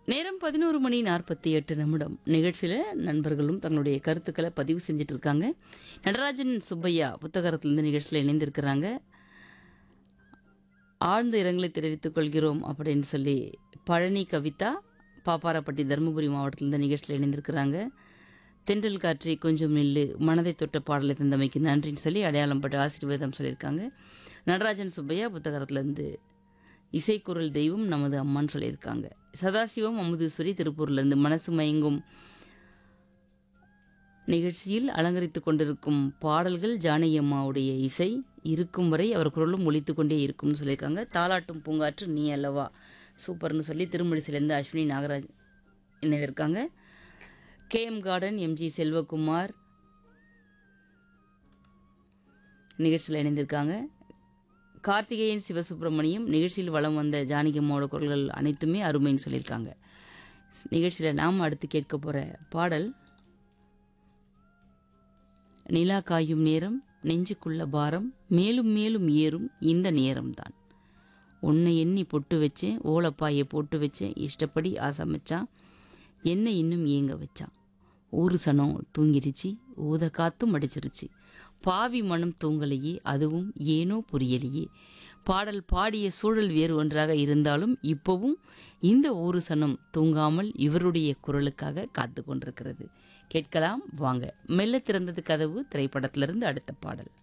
நேரம் பதினோரு மணி நாற்பத்தி எட்டு நிமிடம் நிகழ்ச்சியில் நண்பர்களும் தங்களுடைய கருத்துக்களை பதிவு செஞ்சுட்டு இருக்காங்க நடராஜன் சுப்பையா புத்தகத்திலிருந்து நிகழ்ச்சியில் இணைந்திருக்கிறாங்க ஆழ்ந்த இரங்கலை தெரிவித்துக் கொள்கிறோம் அப்படின்னு சொல்லி பழனி கவிதா பாப்பாரப்பட்டி தருமபுரி மாவட்டத்திலிருந்து நிகழ்ச்சியில் இணைந்திருக்கிறாங்க தென்றல் காற்றி கொஞ்சம் நில்லு மனதை தொட்ட பாடலை தந்தமைக்கு நன்றின்னு சொல்லி அடையாளம் பட்டு ஆசீர்வாதம் சொல்லியிருக்காங்க நடராஜன் சுப்பையா புத்தகத்திலேருந்து இசைக்குரல் தெய்வம் நமது அம்மான்னு சொல்லியிருக்காங்க சதாசிவம் அமுதீஸ்வரி திருப்பூர்லேருந்து மனசு மயங்கும் நிகழ்ச்சியில் அலங்கரித்து கொண்டிருக்கும் பாடல்கள் ஜானகி அம்மாவுடைய இசை இருக்கும் வரை அவர் குரலும் ஒலித்து கொண்டே இருக்கும்னு சொல்லியிருக்காங்க தாலாட்டும் பூங்காற்று நீ அல்லவா சூப்பர்னு சொல்லி திருமணிசிலேருந்து அஸ்வினி நாகராஜ் இணைவிருக்காங்க கேஎம் கார்டன் எம்ஜி செல்வகுமார் நிகழ்ச்சியில் இணைந்திருக்காங்க கார்த்திகேயன் சிவசுப்பிரமணியம் நிகழ்ச்சியில் வலம் வந்த ஜானகி அம்மாவோட குரல்கள் அனைத்துமே அருமைன்னு சொல்லியிருக்காங்க நிகழ்ச்சியில் நாம் அடுத்து கேட்க போகிற பாடல் நிலா காயும் நேரம் நெஞ்சுக்குள்ள பாரம் மேலும் மேலும் ஏறும் இந்த நேரம்தான் உன்னை எண்ணி பொட்டு வச்சேன் ஓலப்பாயை போட்டு வச்சேன் இஷ்டப்படி ஆசமைச்சான் என்னை இன்னும் ஏங்க வச்சான் ஒரு சனம் தூங்கிருச்சு ஊத காத்தும் அடிச்சிருச்சு பாவி மனம் தூங்கலையே அதுவும் ஏனோ புரியலையே பாடல் பாடிய சூழல் வேறு ஒன்றாக இருந்தாலும் இப்போவும் இந்த ஒரு சனம் தூங்காமல் இவருடைய குரலுக்காக காத்து கொண்டிருக்கிறது கேட்கலாம் வாங்க மெல்ல திறந்தது கதவு திரைப்படத்திலிருந்து அடுத்த பாடல்